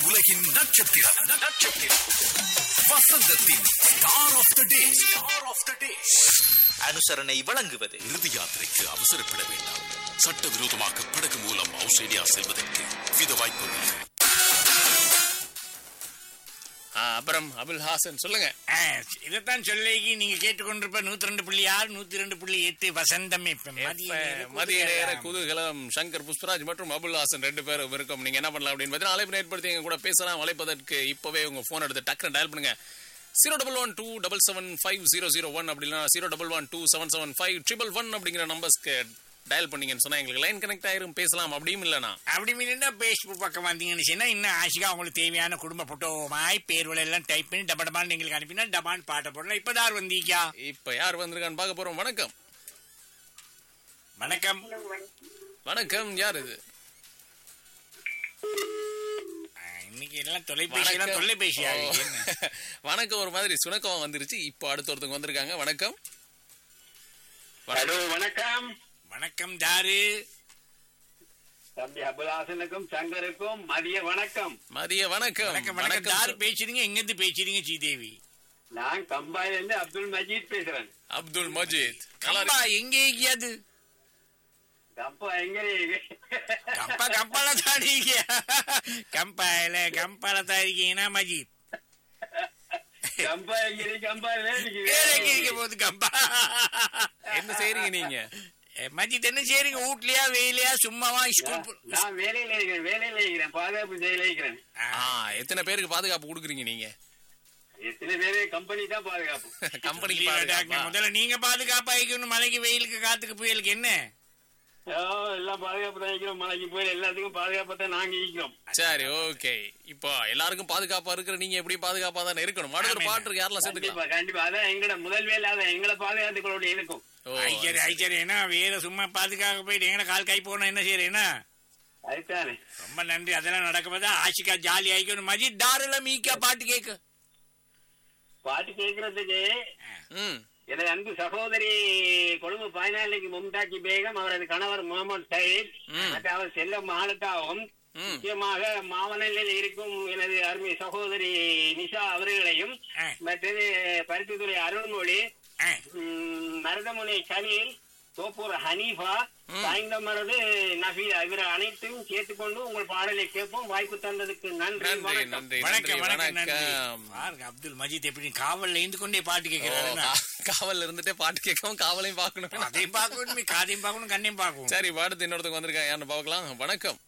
உலகின் நட்சத்திரம் நட்சத்திரம் வசந்தத்தின் star of the day star of the day அனுசரணை வழங்குவது இறுதி யாத்திரைக்கு அவசரப்பட வேண்டாம் சட்டவிரோதமாக படகு மூலம் ஆஸ்திரேலியா செல்வதற்கு வித வாய்ப்புகள் ஆ, அப்புறம் அபுல் ஹாசன் சொல்லுங்க ஆ, இதைத்தான் சொல்லிக்கு நீங்க கேட்டுக்கொண்டிருப்ப நூத்தி ரெண்டு புள்ளி ஆறு நூத்தி ரெண்டு புள்ளி எட்டு வசந்தம் இப்ப மதிய இப்ப நேர மதிய நேர குதூகலம். குதூகலம் சங்கர் புஷ்பராஜ் மற்றும் அபுல் ஹாசன் ரெண்டு பேரும் இருக்கும் நீங்க என்ன பண்ணலாம் அப்படின்னு பார்த்தீங்கன்னா அழைப்பு ஏற்படுத்தி எங்க கூட பேசலாம் அழைப்பதற்கு இப்பவே உங்க போன் எடுத்து டக்குனு டயல் பண்ணுங்க zero double one two double seven five zero zero one அப்படின்னா zero double one two seven seven five triple one அப்படிங்கிற நம்பர்ஸ்க்கு டயல் பண்ணீங்கன்னு சொன்னா எங்களுக்கு லைன் கனெக்ட் ஆயிரும் பேசலாம் அப்படியும் இல்லைனா அப்படி மீறினா பேஸ்புக் பக்கம் வந்தீங்கன்னு சொன்னா இன்னும் ஆசிகா உங்களுக்கு தேவையான குடும்ப போட்டோமாய் பேர்வலை எல்லாம் டைப் பண்ணி டபா டபான்னு எங்களுக்கு அனுப்பினா டபான் பாட்ட போடலாம் இப்பதார் வந்தீங்கயா இப்ப யார் வந்திருக்கான்னு பார்க்க போறோம் வணக்கம் வணக்கம் வணக்கம் யார் இது ஆ, இன்னைக்கு எல்லாம் தொலைபேசி எல்லாம் வணக்கம். தொலைபேசி ஓ. ஆகுது என்ன? வணக்கம் ஒரு மாதிரி சுணக்கம் வந்துருச்சு இப்போ அடுத்த ஒருத்தவங்க வந்திருக்காங்க வணக்கம் ஹலோ வணக்கம் வணக்கம் தாரு தம்பி அபுலாசனுக்கும் சங்கருக்கும் மதிய வணக்கம் மதிய வணக்கம் வணக்கம் வணக்கம் தாரு பேசுறீங்க எங்க இருந்து பேசுறீங்க ஸ்ரீதேவி நான் கம்பாயில இருந்து அப்துல் மஜீத் பேசுறேன் அப்துல் மஜீத் நல்லா கம்பா எங்க இருக்கியாது கம்பா எங்க கம்பா கம்பால தான் இருக்கீங்க கம்பாயில கம்பால தான் இருக்கீங்கன்னா மஜித் கம்பா எங்க கம்பாயில வேற எங்க இருக்க போகுது கம்பா என்ன செய்றீங்க நீங்க ஏ, மஜித் என்ன செய்றீங்க வீட்லயா வெயிலையா சும்மாவா ஸ்கூல் போ- நான் வேலையில இருக்கிறேன் வேலையில இருக்கிறேன் பாதுகாப்பு செயல இருக்கிறேன் ஆ, எத்தனை பேருக்கு பாதுகாப்பு கொடுக்குறீங்க நீங்க எத்தனை பேரு கம்பெனி தான் பாதுகாப்பு கம்பெனிக்கு இல்லையா, டாக்டர், பாதுகாப்பா? முதல்ல நீங்க பாதுகாப்பா இருக்கணும் மலைக்கு வெயிலுக்கு காத்துக்கு புயலுக்கு என்ன ஓ, எல்லாம் பாதுகாப்பு தான் இருக்கிறோம் மலைக்கு போய் எல்லாத்துக்கும் பாதுகாப்பா தான் நாங்க இருக்கிறோம் சரி ஓகே இப்போ எல்லாருக்கும் பாதுகாப்பா இருக்கிற நீங்க எப்படி பாதுகாப்பா தானே இருக்கணும் அடுத்த ஒரு ஆமாம். பாட்டு இருக்கு யாரெல்லாம் கண்டிப்பா சேர்த்துக்கலாம் கண்டிப்பா அதான் எங்கட முதல் வேலை அதான் எங்களை பாதுகாத்துக்களோட இருக்கும் ஓ, ஐச்சரி ஐச்சரி என்ன வேற சும்மா பாதுகாக்க போயிட்டு எங்கட கால் கை போனா என்ன செய்யறேன்னா அதுதானே ரொம்ப நன்றி அதெல்லாம் நடக்கப்பதான் ஆஷிகா ஜாலி ஆயிக்கணும் மஜித் தாருல மீக்கா பாட்டு கேட்க பாட்டு கேட்கறதுக்கு ம் எனது அன்பு சகோதரி கொழும்பு பதினாலுக்கு மும்தாஜி பேகம் அவரது கணவர் முகமது சயீத் ம். மற்றும் அவர் செல்லம் மகளுக்காகவும் ம் முக்கியமாக மாவனலில் இருக்கும் எனது அருமை சகோதரி நிஷா அவர்களையும் ஆ. மற்றது பருத்தித்துறை அருள்மொழி ஆ, ம், மருதமுனை கலீல் தோப்பூர் ஹனீஃபா ம். சாய்ந்தமரது நஃபீதா இவர் அனைத்தையும் சேர்த்துக்கொண்டு உங்கள் பாடலை கேட்போம் வாய்ப்பு தந்ததுக்கு நன்றி நன்றி வணக்கம் நன்றி நன்றி வணக்கம் வணக்கம் நன்றி வணக்கம் பாருங்க அப்துல் மஜித் எப்படி காவல்ல இருந்து கொண்டே பாட்டு ஓ, கேட்கிறாரு கா- காவல்ல இருந்துட்டே பாட்டு கேட்கவும் காவலையும் பார்க்கணும் அதையும் பார்க்கணும் காதையும் பார்க்கணும் கண்ணையும் பார்க்கணும் சரி பாடுத்து இன்னொருத்தவங்க வந்திருக்காங்க யாருன்னு பார்க்கலாம் வணக்கம்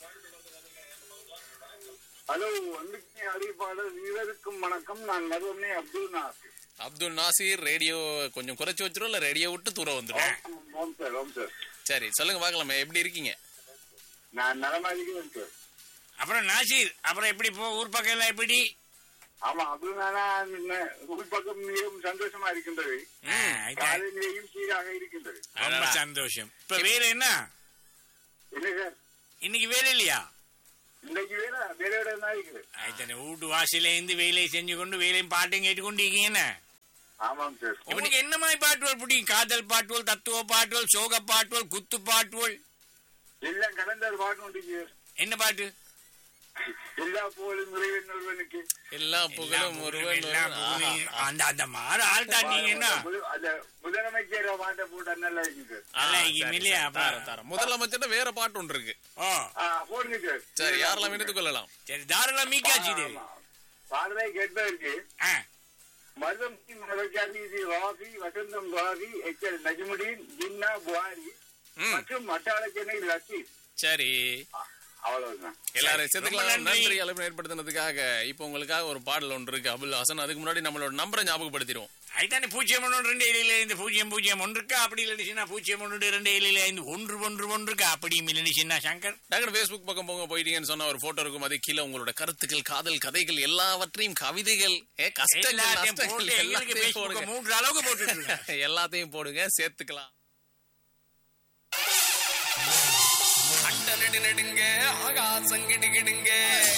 ஹலோ அன்புக்கு அறிவிப்பாளர் இருவருக்கும் வணக்கம் நான் மருவமனை அப்துல் நாசிர் அப்துல் நாசிர் ரேடியோ கொஞ்சம் குறைச்சு வச்சிரும் இல்ல ரேடியோ விட்டு தூரம் வந்துடும் ஓம் சார் ஓம் சார் சரி சொல்லுங்க பார்க்கலாமே எப்படி இருக்கீங்க நான் நலமா இருக்கிறேன் சார் அப்புறம் நாசிர் அப்புறம் எப்படி போ ஊர் பக்கம் எல்லாம் எப்படி ஆமா அப்துல் நானா உள் பக்கம் மிகவும் சந்தோஷமா இருக்கின்றது ஆ, ஆயிட்டா. காலநிலையும் சீராக இருக்கின்றது ரொம்ப சந்தோஷம் இப்ப வேலை என்ன இல்லை சார் இன்னைக்கு வேலை இல்லையா இன்னைக்கு வேலை வேலையோட தான் இருக்குது ஆயிட்டானே வீட்டு வாசல இருந்து வேலையை செஞ்சு கொண்டு வேலையும் பாட்டையும் கேட்டு கொண்டு இருக்கீங்க என்ன ஆமாம் சார் உங்களுக்கு என்ன மாதிரி பாட்டுகள் பிடிக்கும் காதல் பாட்டுகள் தத்துவ பாட்டுகள் சோக பாட்டுகள் குத்து பாட்டுகள் எல்லாம் கலந்த ஒரு பாட்டு உண்டு என்ன பாட்டு எல்லா போலும் இறைவன் ஒருவனுக்கு எல்லா புகழும் ஒருவன் எல்லா ஒருவன். புகழையும் ஆஹா. அந்த அந்த மாதிரி ஆள் தான் நீங்க என்ன முது- அந்த முதலமைச்சர் பாட்டை போட்டா நல்லா இருக்குது சார் ஆ, நல்லா சரி, இல்லையா? சரி, தரேன், தரேன். முதலமைச்சர்ட்ட வேற பாட்டு ஒன்று இருக்கு ஓ ஆ, போடுங்க சார் சரி யாரெல்லாம் எடுத்துக் கொள்ளலாம் சரி தாராளம் மீக்காட்சி தேவி ஆமா. பாடலை கேட்பதற்கு ஆ மருதம் மலர்ஜாதி ராஃபி வசந்தம் ராஃபி எச் எல் நஜ்முடீன் ஜின்னா புகாரி ம், மற்றும் மட்டாள சென்னை லத்தீப் சரி அவ்வளவுதான் எல்லாரும் சேர்த்துக்கலாம் ரொம்ப நன்றி. நன்றி அளவு ஏற்படுத்தினதுக்காக இப்போ உங்களுக்காக ஒரு பாடல் ஒன்று இருக்கு அபுல் ஹாசன் அதுக்கு முன்னாடி நம்மளோட நம்பரை ஞாபகப்படுத்திடுவோம் அதுதானே பூஜ்ஜியம் ஒன்று ரெண்டு ஏழில் ஐந்து பூஜ்ஜியம் பூஜ்ஜியம் ஒன்று இருக்கா அப்படி இல்லைன்னா பூஜ்ஜியம் ஒன்று ரெண்டு ஏழில் ஐந்து ஒன்று ஒன்று ஒன்று இருக்கா அப்படியும் இல்லைன்னா சங்கர் டாக்டர் ஃபேஸ்புக் பக்கம் போங்க போயிட்டீங்கன்னு சொன்னா ஒரு போட்டோ இருக்கும் அது கீழே உங்களோட கருத்துக்கள் காதல் கதைகள் எல்லாவற்றையும் கவிதைகள் ஏ, கஷ்டங்கள் எல்லாத்தையும் நஷ்டங்கள் போட்டு எங்களுக்கு எல்லாத்தையும் Facebook போடுங்க மூன்று அளவுக்கு போட்டுட்டு எல்லாத்தையும் போடுங்க சேர்த்துக்கலாம் அட்ட நெடு நெடுங்க ஆகாசம் கிடுகிடுங்க